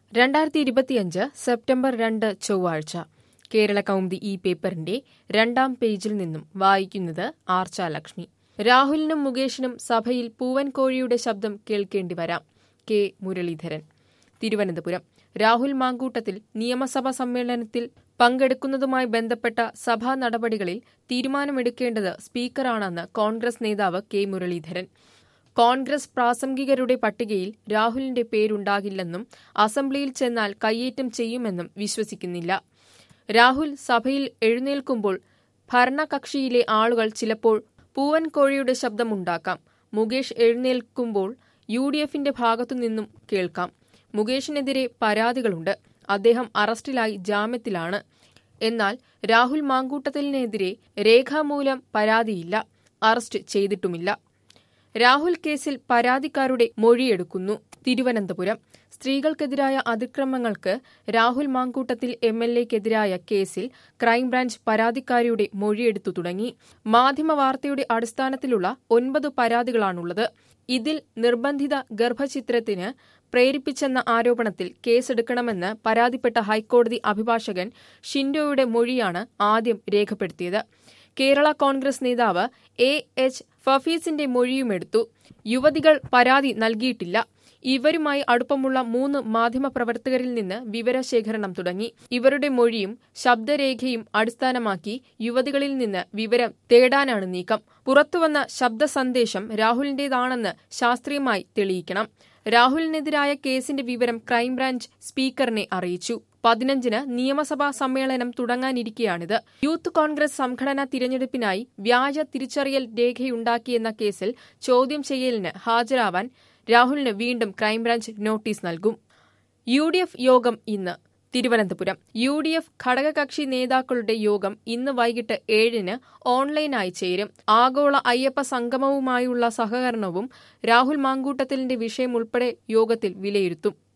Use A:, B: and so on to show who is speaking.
A: രണ്ടായിരത്തി ഇരുപത്തിയഞ്ച് സെപ്റ്റംബർ രണ്ട് ചൊവ്വാഴ്ച കേരള കൗമുദി ഈ പേപ്പറിന്റെ രണ്ടാം പേജിൽ നിന്നും വായിക്കുന്നത് ആർച്ച ലക്ഷ്മി രാഹുലിനും മുകേഷിനും സഭയിൽ പൂവൻ കോഴിയുടെ ശബ്ദം കേൾക്കേണ്ടി വരാം കെ മുരളീധരൻ തിരുവനന്തപുരം രാഹുൽ മാങ്കൂട്ടത്തിൽ നിയമസഭാ സമ്മേളനത്തിൽ പങ്കെടുക്കുന്നതുമായി ബന്ധപ്പെട്ട സഭാ നടപടികളിൽ തീരുമാനമെടുക്കേണ്ടത് സ്പീക്കറാണെന്ന് കോൺഗ്രസ് നേതാവ് കെ മുരളീധരൻ കോൺഗ്രസ് പ്രാസംഗികരുടെ പട്ടികയിൽ രാഹുലിന്റെ പേരുണ്ടാകില്ലെന്നും അസംബ്ലിയിൽ ചെന്നാൽ കയ്യേറ്റം ചെയ്യുമെന്നും വിശ്വസിക്കുന്നില്ല രാഹുൽ സഭയിൽ എഴുന്നേൽക്കുമ്പോൾ ഭരണകക്ഷിയിലെ ആളുകൾ ചിലപ്പോൾ പൂവൻ കോഴിയുടെ ശബ്ദമുണ്ടാക്കാം മുകേഷ് എഴുന്നേൽക്കുമ്പോൾ യു ഡി എഫിന്റെ ഭാഗത്തുനിന്നും കേൾക്കാം മുകേഷിനെതിരെ പരാതികളുണ്ട് അദ്ദേഹം അറസ്റ്റിലായി ജാമ്യത്തിലാണ് എന്നാൽ രാഹുൽ മാങ്കൂട്ടത്തിനെതിരെ രേഖാമൂലം പരാതിയില്ല അറസ്റ്റ് ചെയ്തിട്ടുമില്ല രാഹുൽ കേസിൽ പരാതിക്കാരുടെ മൊഴിയെടുക്കുന്നു തിരുവനന്തപുരം സ്ത്രീകൾക്കെതിരായ അതിക്രമങ്ങൾക്ക് രാഹുൽ മാങ്കൂട്ടത്തിൽ എം എൽ എക്കെതിരായ കേസിൽ ക്രൈംബ്രാഞ്ച് പരാതിക്കാരിയുടെ മൊഴിയെടുത്തു തുടങ്ങി മാധ്യമവാർത്തയുടെ അടിസ്ഥാനത്തിലുള്ള ഒൻപത് പരാതികളാണുള്ളത് ഇതിൽ നിർബന്ധിത ഗർഭചിത്രത്തിന് പ്രേരിപ്പിച്ചെന്ന ആരോപണത്തിൽ കേസെടുക്കണമെന്ന് പരാതിപ്പെട്ട ഹൈക്കോടതി അഭിഭാഷകൻ ഷിൻഡോയുടെ മൊഴിയാണ് ആദ്യം രേഖപ്പെടുത്തിയത് കേരള കോൺഗ്രസ് നേതാവ് എ എച്ച് ഫഫീസിന്റെ മൊഴിയുമെടുത്തു യുവതികൾ പരാതി നൽകിയിട്ടില്ല ഇവരുമായി അടുപ്പമുള്ള മൂന്ന് മാധ്യമപ്രവർത്തകരിൽ നിന്ന് വിവരശേഖരണം തുടങ്ങി ഇവരുടെ മൊഴിയും ശബ്ദരേഖയും അടിസ്ഥാനമാക്കി യുവതികളിൽ നിന്ന് വിവരം തേടാനാണ് നീക്കം പുറത്തുവന്ന ശബ്ദ സന്ദേശം രാഹുലിന്റേതാണെന്ന് ശാസ്ത്രീയമായി തെളിയിക്കണം രാഹുലിനെതിരായ കേസിന്റെ വിവരം ക്രൈംബ്രാഞ്ച് സ്പീക്കറിനെ അറിയിച്ചു പതിനഞ്ചിന് നിയമസഭാ സമ്മേളനം തുടങ്ങാനിരിക്കെയാണിത് യൂത്ത് കോൺഗ്രസ് സംഘടനാ തിരഞ്ഞെടുപ്പിനായി വ്യാജ തിരിച്ചറിയൽ രേഖയുണ്ടാക്കിയെന്ന കേസിൽ ചോദ്യം ചെയ്യലിന് ഹാജരാവാൻ രാഹുലിന് വീണ്ടും ക്രൈംബ്രാഞ്ച് നോട്ടീസ് നൽകും യു ഡി എഫ് യോഗം ഇന്ന് തിരുവനന്തപുരം യു ഡി എഫ് ഘടകകക്ഷി നേതാക്കളുടെ യോഗം ഇന്ന് വൈകിട്ട് ഏഴിന് ഓൺലൈനായി ചേരും ആഗോള അയ്യപ്പ സംഗമവുമായുള്ള സഹകരണവും രാഹുൽ മാങ്കൂട്ടത്തിലിന്റെ വിഷയം ഉൾപ്പെടെ യോഗത്തിൽ വിലയിരുത്തും